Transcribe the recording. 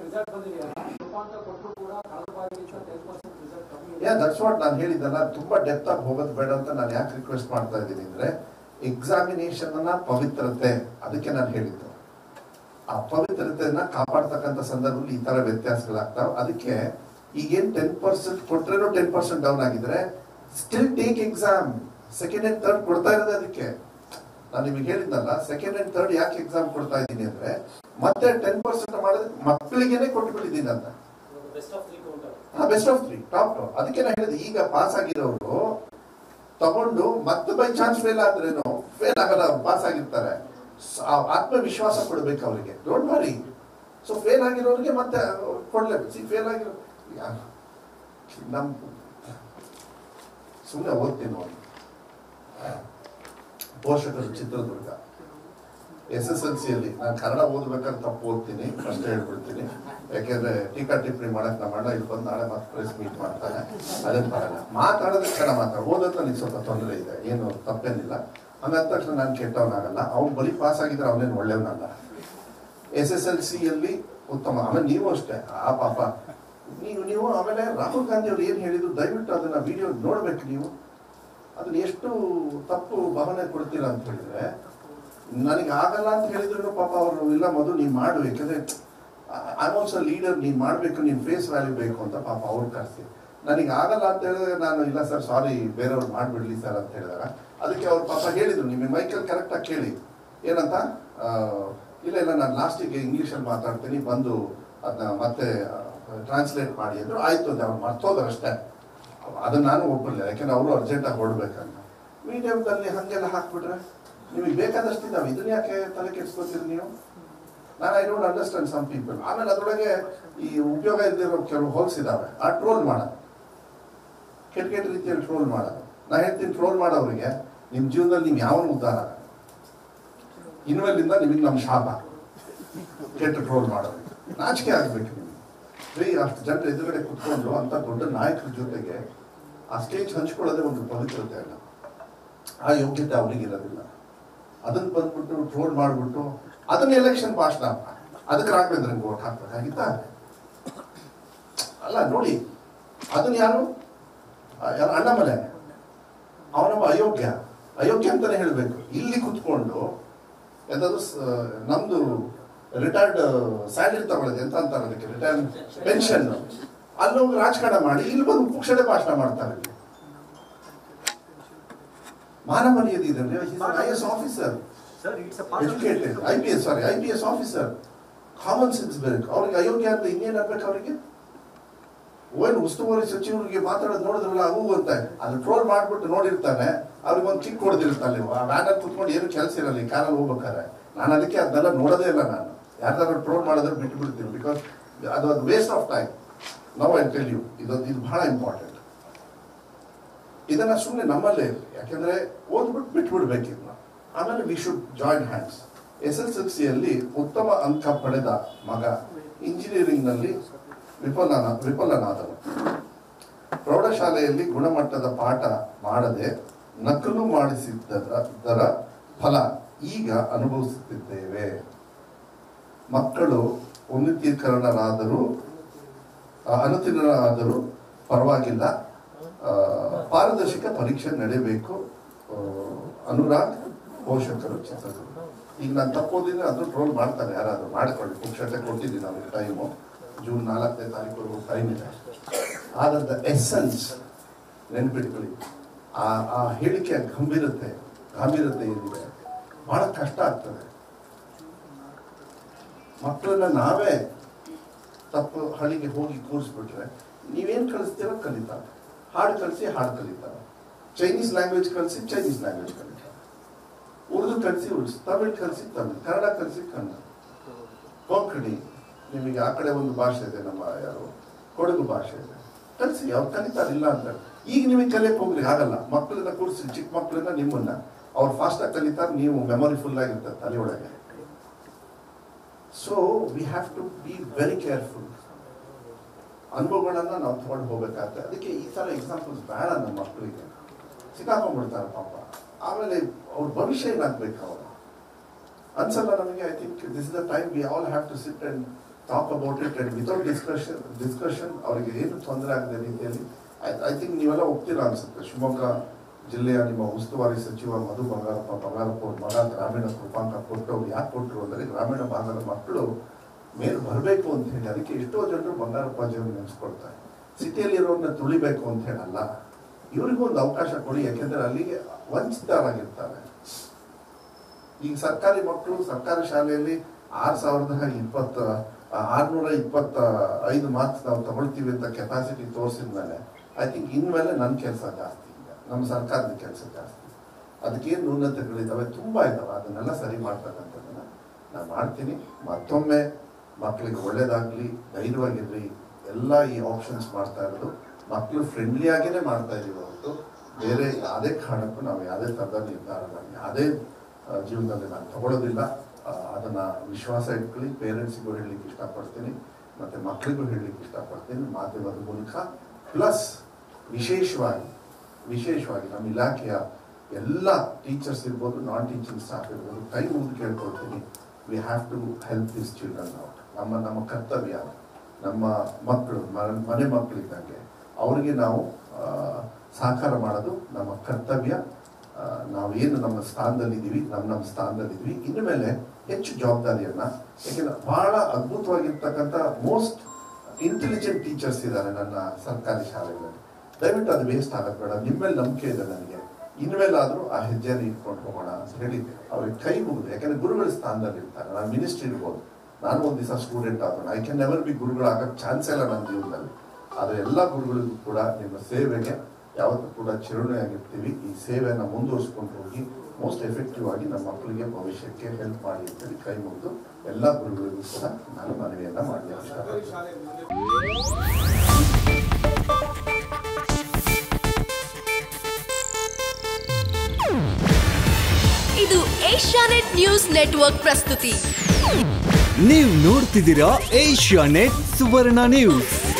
Result ಬಂದಿದೆಯಲ್ಲ ರೂಪಾಂತರ ಕೊಟ್ಟರು ಕೂಡ ಕಳೆದ ಬಾರಿಗಿಂತ ಟೆನ್ ಪರ್ಸೆಂಟ್ ರಿಸಲ್ಟ್ ಕಮ್ಮಿ ಯಾ ದಟ್ಸ್ ವಾಟ್ ನಾನು ಹೇಳಿದ್ದಲ್ಲ ತುಂಬಾ ಡೆಪ್ತ್ ಆಗಿ ಹೋಗೋದು ಬೇಡ ಅಂತ ನಾನು ಯಾಕೆ ರಿಕ್ವೆಸ್ಟ್ ಮಾಡ್ತಾ ಇದ್ದೀನಿ ಅಂದ್ರೆ ಎಕ್ಸಾಮಿನೇಷನ್ ಅನ್ನ ಪವಿತ್ರತೆ ಅದಕ್ಕೆ ನಾನು ಹೇಳಿದ್ದು ಆ ಪವಿತ್ರತೆಯನ್ನ ಕಾಪಾಡ್ತಕ್ಕಂಥ ಸಂದರ್ಭದಲ್ಲಿ ಈ ತರ ವ್ಯತ್ಯಾಸಗಳಾಗ್ತಾವ ಅದಕ್ಕೆ ಈಗೇನ್ ಟೆನ್ ಪರ್ಸೆಂಟ್ ಕೊಟ್ರೇನೋ ಟೆನ್ ಪರ್ಸೆಂಟ್ ಡೌನ್ ಆಗಿದ್ರೆ still take exam second and third ಕೊಡ್ತಾ ಇರೋದು ಅದಕ್ಕೆ ನಾನು ನಿಮಗೆ ಹೇಳಿದ್ನಲ್ಲ ಸೆಕೆಂಡ್ ಅಂಡ್ ಥರ್ಡ್ ಯಾಕೆ ಎಕ್ಸಾಮ್ ಕೊಡ್ತಾ ಇದ್ದೀನಿ ಅಂದ್ರೆ ಮತ್ತೆ ಟೆನ್ ಪರ್ಸೆಂಟ್ ಮಾಡೋದಕ್ಕೆ ಮಕ್ಕಳಿಗೆನೆ ಕೊಟ್ಟು ಬಿಟ್ಟಿದ್ದೀನಿ ಅಂತ ಬೆಸ್ಟ್ ಆಫ್ ತ್ರೀ ಕೌಂಟರ್ ಹಾ ಬೆಸ್ಟ್ ಆಫ್ ತ್ರೀ ಟಾಪ್ ಅದಕ್ಕೆ ನಾನು ಹೇಳಿದೆ ಈಗ ಪಾಸ್ ಆಗಿರೋರು ತಗೊಂಡು ಮತ್ತೆ ಬೈ ಚಾನ್ಸ್ ಫೇಲ್ ಆದ್ರೇನು ಫೇಲ್ ಆಗಲ್ಲ ಪಾಸ್ ಆಗಿರ್ತಾರೆ ಸ- ಆ ಆತ್ಮವಿಶ್ವಾಸ ಕೊಡ್ಬೇಕು ಅವರಿಗೆ ಡೋಂಟ್ ವರಿ ಸೊ ಫೇಲ್ ಆಗಿರೋರಿಗೆ ಮತ್ತೆ ಕೊಡ್ಲೇಬೇಕು ಸಿ ಫೇಲ್ ಆಗಿರೋ ಯಾ- ನಮ್ ಸುಮ್ಮನೆ ಓದ್ತೀನಿ ನೋಡಿ ಪೋಷಕರು ಚಿತ್ರದುರ್ಗ ಎಸ್ ಎಸ್ ಎಲ್ ಸಿಯಲ್ಲಿ ನಾನು ಕನ್ನಡ ಓದ್ಬೇಕಾದ್ರೆ ತಪ್ಪು ಓದ್ತೀನಿ ಫಸ್ಟ್ ಹೇಳ್ಬಿಡ್ತೀನಿ ಯಾಕೆಂದ್ರೆ ಟೀಕಾ ಟಿಪ್ಪಣಿ ಮಾಡಕ್ ನಮ್ಮ ಅಣ್ಣ ಇಲ್ಲಿ ಬಂದು ನಾಳೆ ಮತ್ತೆ ಪ್ರೆಸ್ ಮೀಟ್ ಮಾಡ್ತಾನೆ ಅದೇನ್ ಬರಲ್ಲ ಮಾತಾಡೋದಕ್ಕೆ ಚೆನ್ನಾಗಿ ಮಾತಾಡ ಓದೋದು ನನಗೆ ಸ್ವಲ್ಪ ತೊಂದರೆ ಇದೆ ಏನು ತಪ್ಪೇನಿಲ್ಲ ಹಂಗಂದ ತಕ್ಷಣ ನಾನು ಕೆಟ್ಟವನಾಗಲ್ಲ ಅವ್ನು ಬರೀ ಪಾಸ್ ಆಗಿದ್ರೆ ಅವನೇನು ಒಳ್ಳೆಯವನಲ್ಲ ಎಸ್ ಎಸ್ ಎಲ್ ಸಿಯಲ್ಲಿ ಉತ್ತಮ ಆಮೇಲೆ ನೀವು ಅಷ್ಟೇ ಆ ಪಾಪ ನೀವು ನೀವು ಆಮೇಲೆ ರಾಹುಲ್ ಗಾಂಧಿ ಅವ್ರು ಏನು ಹೇಳಿದ್ರು ದಯವಿಟ್ಟು ಅದನ್ನ ವಿಡಿಯೋ ನೋಡ್ಬೇಕು ನೀವು ಅದನ್ನ ಎಷ್ಟು ತಪ್ಪು ಭಾವನೆ ಕೊಡ್ತೀರಾ ಅಂತ ಹೇಳಿದ್ರೆ ನನಗೆ ಆಗಲ್ಲ ಅಂತ ಹೇಳಿದ್ರು ಪಾಪ ಅವರು ಇಲ್ಲ ಮಧು ನೀನ್ ಮಾಡು ಯಾಕಂದ್ರೆ ಐ ಆಲ್ಸೋ ಲೀಡರ್ ನೀನ್ ಮಾಡ್ಬೇಕು ನೀನ್ ಫೇಸ್ ವ್ಯಾಲ್ಯೂ ಬೇಕು ಅಂತ ಪಾಪ ಅವ್ರು ಕರ್ಸಿ ನನಗೆ ಆಗಲ್ಲ ಅಂತ ಹೇಳಿದ್ರೆ ನಾನು ಇಲ್ಲ ಸರ್ ಸಾರಿ ಬೇರೆಯವ್ರು ಮಾಡ್ಬಿಡ್ಲಿ ಸರ್ ಅಂತ ಹೇಳಿದಾಗ ಅದಕ್ಕೆ ಅವ್ರು ಪಾಪ ಹೇಳಿದ್ರು ನಿಮಗೆ ಮೈಕಲ್ ಕರೆಕ್ಟ್ ಆಗಿ ಕೇಳಿ ಏನಂತ ಆ, ಇಲ್ಲ ಇಲ್ಲ ನಾನು ಲಾಸ್ಟಿಗೆ ಇಂಗ್ಲೀಷಲ್ಲಿ ಮಾತಾಡ್ತೀನಿ ಬಂದು ಅದನ್ನ ಮತ್ತೆ ಟ್ರಾನ್ಸ್ಲೇಟ್ ಮಾಡಿ ಅಂದ್ರು ಆಯ್ತು ಅಂತ ಅವ್ರು ಮರ್ತೋದ್ರು ಅಷ್ಟೇ ಅದನ್ನ ನಾನು ಒಪ್ಪಲಿಲ್ಲ ಯಾಕೆಂದ್ರೆ ಅವರು ಅರ್ಜೆಂಟಾಗಿ ಹೊರಡ್ಬೇಕಂತ ಮೀಡಿಯಂದಲ್ಲಿ ಹಂಗೆಲ್ಲ ಹಾಕ್ಬಿಟ್ರೆ ನಿಮಗೆ ಬೇಕಾದಷ್ಟು ಇದಾವೆ ಇದನ್ನ ಯಾಕೆ ತಲೆ ಕೆಡ್ಸ್ಕೊತೀರಿ ನೀವು ನಾನು I don't understand some people ಆಮೇಲೆ ಅದರೊಳಗೆ ಈ ಉಪಯೋಗ ಇಲ್ದಿರೋ ಕೆಲವು ಹೋಲ್ಸ್ ಇದಾವೆ ಆ ಟ್ರೋಲ್ ಮಾಡೋದು ಕೆಟ್ಟ ಕೆಟ್ಟ ರೀತಿಯಲ್ಲಿ ಟ್ರೋಲ್ ಮಾಡೋದು ನಾ ಹೇಳ್ತೀನಿ ಟ್ರೋಲ್ ಮಾಡೋರಿಗೆ ನಿಮ್ಮ ಜೀವನದಲ್ಲಿ ನೀವು ಯಾವನು ಉದ್ಧಾರ ಆಗಲ್ಲ. ಇನ್ಮೇಲಿಂದ ನಿಮಗೆ ನಮ್ಮ ಶಾಪ ಕೆಟ್ಟ ಟ್ರೋಲ್ ಮಾಡೋದು ನಾಚಿಕೆ ಆಗ್ಬೇಕು ನಿಮಗೆ ಬರೀ ಅಷ್ಟು ಜನರ ಎದುರುಗಡೆ ಕುತ್ಕೊಂಡು ಅಂತ ದೊಡ್ಡ ನಾಯಕರ ಜೊತೆಗೆ ಆ ಸ್ಟೇಜ್ ಹಂಚ್ಕೊಳ್ಳೋದೇ ಒಂದು ಪವಿತ್ರತೆ ಅಲ್ಲ ಆ ಯೋಗ್ಯತೆ ಅವ್ರಿಗೆ ಇರೋದಿಲ್ಲ ಅದನ್ನ ಬಂದ್ಬಿಟ್ಟು ಟ್ರೋಲ್ ಮಾಡ್ಬಿಟ್ಟು ಅದನ್ನ ಎಲೆಕ್ಷನ್ ಭಾಷಣ ಅದಕ್ಕೆ ರಾಘವೇಂದ್ರನ್ಗೆ ಓಟ್ ಹಾಕ್ಬೇಕಾಗಿತ್ತ ಅಲ್ಲ ನೋಡಿ ಅದನ್ನ ಯಾರು ಆ, ಯಾರು ಅಣ್ಣಮಲೆ ಅವನೊಬ್ಬ ಅಯೋಗ್ಯ ಅಯೋಗ್ಯ ಅಂತಾನೆ ಹೇಳ್ಬೇಕು ಇಲ್ಲಿ ಕುತ್ಕೊಂಡು ಯಾವ್ದಾದ್ರು ಸ- ನಮ್ದು ರಿಟೈರ್ಡ್ ಸ್ಯಾಲರಿ ತಗೊಳ್ಳೋದು ಎಂತ ಅಂತಾರೆ ಅದಕ್ಕೆ ರಿಟೈರ್ಡ್ ಪೆನ್ಷನ್ ಅಲ್ಲೋಗಿ ರಾಜಕಾರಣ ಮಾಡಿ ಇಲ್ಲಿ ಬಂದು ಪುಕ್ಷಣೆ ಭಾಷಣ ಮಾಡ್ತಾರೆ ಇಲ್ಲಿ. ಮಾನ ಮರ್ಯಾದೆ ಇದೆ I S officer Sir, it's a educated I P S sorry I P S officer common sense ಬೇಕು ಅವ್ರಿಗೆ ಅಯೋಗ್ಯ ಅಂತ ಇನ್ನೇನ್ ಆಗ್ಬೇಕು ಅವರಿಗೆ ಏನು ಉಸ್ತುವಾರಿ ಸಚಿವರಿಗೆ ಮಾತಾಡೋದು ನೋಡಿದ್ರಲ್ಲ ಅವು ಅಂತ ಅದು ಟ್ರೋಲ್ ಮಾಡ್ಬಿಟ್ಟು ನೋಡಿರ್ತಾನೆ ಅವ್ರಿಗೆ ಒಂದು ಕಿಕ್ ಹೊಡೆದಿರ್ತಾನೆ ಆ ವ್ಯಾನಲ್ಲಿ ಕುತ್ಕೊಂಡು ಏನು ಕೆಲಸ ಇರಲ್ಲ ಈ ಕಾರಲ್ಲಿ ಹೋಗ್ಬೇಕಾದ್ರೆ ನಾನು ಅದಕ್ಕೆ ಅದನ್ನೆಲ್ಲ ನೋಡೋದೇ ಇಲ್ಲ ನಾನು ಯಾರ್ದಾರು ಟ್ರೋಲ್ ಮಾಡಿದ್ರೆ ಬಿಟ್ಟು ಬಿಡ್ತೀನಿ ಬಿಕಾಸ್ ಅದು ಅದು waste of time no I tell you ಇದೊಂದು ಇದು ಬಹಳ ಇಂಪಾರ್ಟೆಂಟ್ ಇದನ್ನ ಸುಮ್ಮನೆ ನಮ್ಮಲ್ಲೇ ಇರಲಿ ಯಾಕೆಂದ್ರೆ ಓದ್ಬಿಟ್ಟು ಬಿಟ್ಬಿಡ್ಬೇಕು ಇದನ್ನ ಆಮೇಲೆ we should join hands S S L ಸಿಯಲ್ಲಿ ಉತ್ತಮ ಅಂಕ ಪಡೆದ ಮಗ ಇಂಜಿನಿಯರಿಂಗ್ ನಲ್ಲಿ ವಿಫಲನ ವಿಫಲನಾದನು ಪ್ರೌಢಶಾಲೆಯಲ್ಲಿ ಗುಣಮಟ್ಟದ ಪಾಠ ಮಾಡದೆ ನಕಲು ಮಾಡಿಸಿದ್ದರ ಫಲ ಈಗ ಅನುಭವಿಸುತ್ತಿದ್ದೇವೆ ಮಕ್ಕಳು ಉನ್ನತೀಕರಣರಾದರೂ ಆ, ಅನುತ್ತೀರ್ಣರಾದರೂ ಪರವಾಗಿಲ್ಲ ಆ, ಪಾರದರ್ಶಕ ಪರೀಕ್ಷೆ ನಡೆಯಬೇಕು ಆ, ಅನುರಾಗ್ ಪೋಷಕರು ಚಿತ್ರದುರ್ಗ ಈಗ ನಾನು ತಪ್ಪೋದಿದ್ರೆ ಅದು ಟ್ರೋಲ್ ಮಾಡ್ತಾರೆ ಯಾರಾದ್ರೂ ಮಾಡ್ಕೊಳ್ಳಿ ಪುಕ್ಷತೆ ಕೊಟ್ಟಿದ್ದೀನಿ ಅವ್ರಿಗೆ ಟೈಮು ಜೂನ್ ನಾಲ್ಕನೇ ತಾರೀಕು ಟೈಮ್ ಇದೆ ಆದಂತ ಎಸೆನ್ಸ್ ನೆನ್ಪಿಟ್ಕೊಳ್ಳಿ ಆ ಆ ಹೇಳಿಕೆಯ ಗಂಭೀರತೆ ಗಾಂಭೀರತೆ ಏನಿದೆ ಬಹಳ ಕಷ್ಟ ಆಗ್ತದೆ ಮಕ್ಕಳನ್ನ ನಾವೇ ತಪ್ಪು ಹಳ್ಳಿಗೆ ಹೋಗಿ ಕೂರಿಸ್ಬಿಟ್ರೆ ನೀವೇನ್ ಕಲಿಸ್ತೀರೋ ಕಲಿತಾರೆ ಹಾಡು ಕಲಿಸಿ ಹಾಡು ಕಲಿತಾರೆ ಚೈನೀಸ್ ಲ್ಯಾಂಗ್ವೇಜ್ ಕಲಿಸಿ ಚೈನೀಸ್ ಲ್ಯಾಂಗ್ವೇಜ್ ಕಲಿತಾರೆ ಉರ್ದು ಕಲಿಸಿ ಉರ್ದು ತಮಿಳ್ ಕಲಿಸಿ ತಮಿಳ್ ಕನ್ನಡ ಕಲಿಸಿ ಕನ್ನಡ ಕೊಂಕಣಿ ನಿಮಗೆ ಆ ಕಡೆ ಒಂದು ಭಾಷೆ ಇದೆ ನಮ್ಮ ಯಾರು ಕೊಡಗು ಭಾಷೆ ಇದೆ ಕಲಿಸಿ ಅವ್ರು ಕಲಿತಾರೆ ಇಲ್ಲ ಅಂತ ಈಗ ನಿಮಗೆ ಕಲಿಯಕ್ಕೆ ಹೋಗ್ರಿ ಆಗಲ್ಲ ಮಕ್ಕಳನ್ನ ಕೂರಿಸಿ ಚಿಕ್ಕ ಮಕ್ಕಳನ್ನ ನಿಮ್ಮನ್ನ ಅವ್ರು ಫಾಸ್ಟಾಗಿ ಕಲಿತಾರೆ ನೀವು ಮೆಮೊರಿ ಫುಲ್ ಆಗಿರ್ತದೆ ತಲೆಯೊಳಗೆ so we have to be very careful ಅನುಭವಗಳನ್ನ ನಾವು ತಗೊಂಡು ಹೋಗ್ಬೇಕಾಗ್ತದೆ ಅದಕ್ಕೆ ಈ ತರ ಎಕ್ಸಾಂಪಲ್ಸ್ ಬೇಡ ನಮ್ಮ ಮಕ್ಕಳಿಗೆ ಸಿಕ್ಕಾಕೊಂಡ್ಬಿಡ್ತಾರೆ ಪಾಪ ಆಮೇಲೆ ಅವ್ರ ಭವಿಷ್ಯ ಏನಾಗ್ಬೇಕು ಅವರು ಅನ್ಸಲ್ಲ ನಮಗೆ I think this is the time we all have to sit and talk about it and without discussion discussion ಅವರಿಗೆ ಏನು ತೊಂದರೆ ಆಗದ ರೀತಿಯಲ್ಲಿ ಐ ಥಿಂಕ್ ನೀವೆಲ್ಲ ಒಪ್ತೀರಾ ಅನ್ಸುತ್ತೆ ಶಿವಮೊಗ್ಗ ಜಿಲ್ಲೆಯ ನಿಮ್ಮ ಉಸ್ತುವಾರಿ ಸಚಿವ ಮಧು ಬಂಗಾರಪ್ಪ ಬಂಗಾರಪ್ಪ ಅವ್ರ ಮಗ ಗ್ರಾಮೀಣ ಕೃಪಾಂಕ ಕೊಟ್ಟು ಅವ್ರು ಯಾಕೆ ಕೊಟ್ಟರು ಅಂದರೆ ಗ್ರಾಮೀಣ ಭಾಗದ ಮಕ್ಕಳು ಮೇಲೆ ಬರಬೇಕು ಅಂತ ಹೇಳಿ ಅದಕ್ಕೆ ಎಷ್ಟೋ ಜನರು ಬಂಗಾರಪ್ಪಾಜಿಯವ್ರು ನೆನೆಸ್ಕೊಳ್ತಾರೆ ಸಿಟಿಯಲ್ಲಿರೋರನ್ನ ತುಳಿಬೇಕು ಅಂತ ಹೇಳಲ್ಲ ಇವರಿಗೂ ಒಂದು ಅವಕಾಶ ಕೊಡಿ ಯಾಕೆಂದ್ರೆ ಅಲ್ಲಿಗೆ ವಂಚಿತರಾಗಿರ್ತಾರೆ ಈಗ ಸರ್ಕಾರಿ ಮಕ್ಕಳು ಸರ್ಕಾರಿ ಶಾಲೆಯಲ್ಲಿ ಆರ್ ಸಾವಿರದ ಇಪ್ಪತ್ತ ಆರ್ನೂರ ಇಪ್ಪತ್ತ ಐದು ಮಾರ್ಕ್ಸ್ ನಾವು ತಗೊಳ್ತೀವಿ ಅಂತ ಕೆಪಾಸಿಟಿ ತೋರಿಸಿದ ಮೇಲೆ ಐ ಥಿಂಕ್ ಇನ್ಮೇಲೆ ನನ್ನ ಕೆಲಸ ಜಾಸ್ತಿ ಈಗ ನಮ್ಮ ಸರ್ಕಾರದ ಕೆಲಸ ಜಾಸ್ತಿ ಅದಕ್ಕೇನು ನ್ಯೂನತೆಗಳಿದ್ದಾವೆ ತುಂಬಾ ಇದ್ದಾವೆ ಅದನ್ನೆಲ್ಲ ಸರಿ ಮಾಡ್ತಕ್ಕಂಥದ್ದನ್ನ ನಾನು ಮಾಡ್ತೀನಿ ಮತ್ತೊಮ್ಮೆ ಮಕ್ಕಳಿಗೆ ಒಳ್ಳೇದಾಗ್ಲಿ ಧೈರ್ಯವಾಗಿರ್ಲಿ ಎಲ್ಲ ಈ ಆಪ್ಷನ್ಸ್ ಮಾಡ್ತಾ ಇರೋದು ಮಕ್ಕಳು ಫ್ರೆಂಡ್ಲಿ ಆಗೇನೆ ಮಾಡ್ತಾ ಇದೀವಿ ಹೊರತು ಬೇರೆ ಯಾವುದೇ ಕಾರಣಕ್ಕೂ ನಾವು ಯಾವುದೇ ಥರದ ನಿರ್ಧಾರನ ಯಾವುದೇ ಆ, ಜೀವನದಲ್ಲಿ ನಾನು ತಗೊಳ್ಳೋದಿಲ್ಲ ಆ, ಅದನ್ನ ವಿಶ್ವಾಸ ಇಟ್ಕೊಳ್ಳಿ ಪೇರೆಂಟ್ಸಿಗೂ ಹೇಳಲಿಕ್ಕೆ ಇಷ್ಟಪಡ್ತೀನಿ ಮತ್ತೆ ಮಕ್ಕಳಿಗೂ ಹೇಳಲಿಕ್ಕೆ ಇಷ್ಟಪಡ್ತೀನಿ ಮಾಧ್ಯಮದ ಮೂಲಕ ಪ್ಲಸ್ ವಿಶೇಷವಾಗಿ ವಿಶೇಷವಾಗಿ ನಮ್ಮ ಇಲಾಖೆಯ ಎಲ್ಲ ಟೀಚರ್ಸ್ ಇರ್ಬೋದು ನಾನ್ ಟೀಚಿಂಗ್ ಸ್ಟಾಫ್ ಇರ್ಬೋದು ಕೈ ಮುಗಿದು ಕೇಳ್ಕೊಳ್ತೀನಿ we have to help this children out ನಮ್ಮ ನಮ್ಮ ಕರ್ತವ್ಯ ನಮ್ಮ ಮಕ್ಕಳು ಮ- ಮನೆ ಮಕ್ಕಳಿದ್ದಂಗೆ ಅವರಿಗೆ ನಾವು ಆ, ಸಹಕಾರ ಮಾಡೋದು ನಮ್ಮ ಕರ್ತವ್ಯ ಆ, ನಾವೇನು ನಮ್ಮ ಸ್ಥಾನದಲ್ಲಿದ್ದೀವಿ ನಮ್ಮ ನಮ್ಮ ಸ್ಥಾನದಲ್ಲಿದ್ದೀವಿ ಇನ್ನು ಮೇಲೆ ಹೆಚ್ಚು ಜವಾಬ್ದಾರಿಯನ್ನ ಯಾಕೆಂದ್ರೆ ಬಹಳ ಅದ್ಭುತವಾಗಿರ್ತಕ್ಕಂಥ ಮೋಸ್ಟ್ ಇಂಟೆಲಿಜೆಂಟ್ ಟೀಚರ್ಸ್ ಇದ್ದಾರೆ ನನ್ನ ಸರ್ಕಾರಿ ಶಾಲೆಗಳಲ್ಲಿ ದಯವಿಟ್ಟು ಅದು ವೇಸ್ಟ್ ಆಗದ್ ಬೇಡ ನಿಮ್ಮ ಮೇಲೆ ನಂಬಿಕೆ ಇದೆ ನನಗೆ ಇನ್ಮೇಲಾದ್ರೂ ಆ ಹೆಜ್ಜೆಯನ್ನು ಇಟ್ಕೊಂಡು ಹೋಗೋಣ ಅಂತ ಹೇಳಿ ಅವ್ರಿಗೆ ಕೈ ಮುಗಿದು ಯಾಕಂದ್ರೆ ಗುರುಗಳ ಸ್ಥಾನದಲ್ಲಿ ಇರ್ತಾರೆ ನಾನು ಮಿನಿಸ್ಟ್ರಿ ಇರ್ಬೋದು ನಾನು ಒಂದ್ ದಿವಸ ಸ್ಟೂಡೆಂಟ್ ಆಗೋಣ ಐ ಕ್ಯಾನ್ ನೆವರ್ ಬಿ ಗುರುಗಳಾಗಕ್ಕೆ ಚಾನ್ಸ್ ಇಲ್ಲ ನನ್ನ ಜೀವನದಲ್ಲಿ ಆದ್ರೆ ಎಲ್ಲ ಗುರುಗಳಿಗೂ ಕೂಡ ನಿಮ್ಮ ಸೇವೆಗೆ ಯಾವತ್ತೂ ಕೂಡ ಚಿರುಣೆಯಾಗಿರ್ತೀವಿ ಈ ಸೇವೆಯನ್ನು ಮುಂದುವರಿಸ್ಕೊಂಡು ಹೋಗಿ ಮೋಸ್ಟ್ ಎಫೆಕ್ಟಿವ್ ಆಗಿ ನಮ್ಮ ಮಕ್ಕಳಿಗೆ ಭವಿಷ್ಯಕ್ಕೆ ಹೆಲ್ಪ್ ಮಾಡಿ ಅಂತೇಳಿ ಕೈ ಮುಗಿದು ಎಲ್ಲ ಗುರುಗಳಿಗೂ ಕೂಡ ನಾನು ಮನವಿಯನ್ನ ಮಾಡಲಿಕ್ಕೆ ಇಷ್ಟಪಡ್ತೀನಿ ಇದು ಏಷ್ಯಾನೆಟ್ ನ್ಯೂಸ್ ನೆಟ್ವರ್ಕ್ ಪ್ರಸ್ತುತಿ ನೀವು ನೋಡ್ತಿದ್ದೀರಾ ಏಷ್ಯಾ ನೆಟ್ ಸುವರ್ಣ ನ್ಯೂಸ್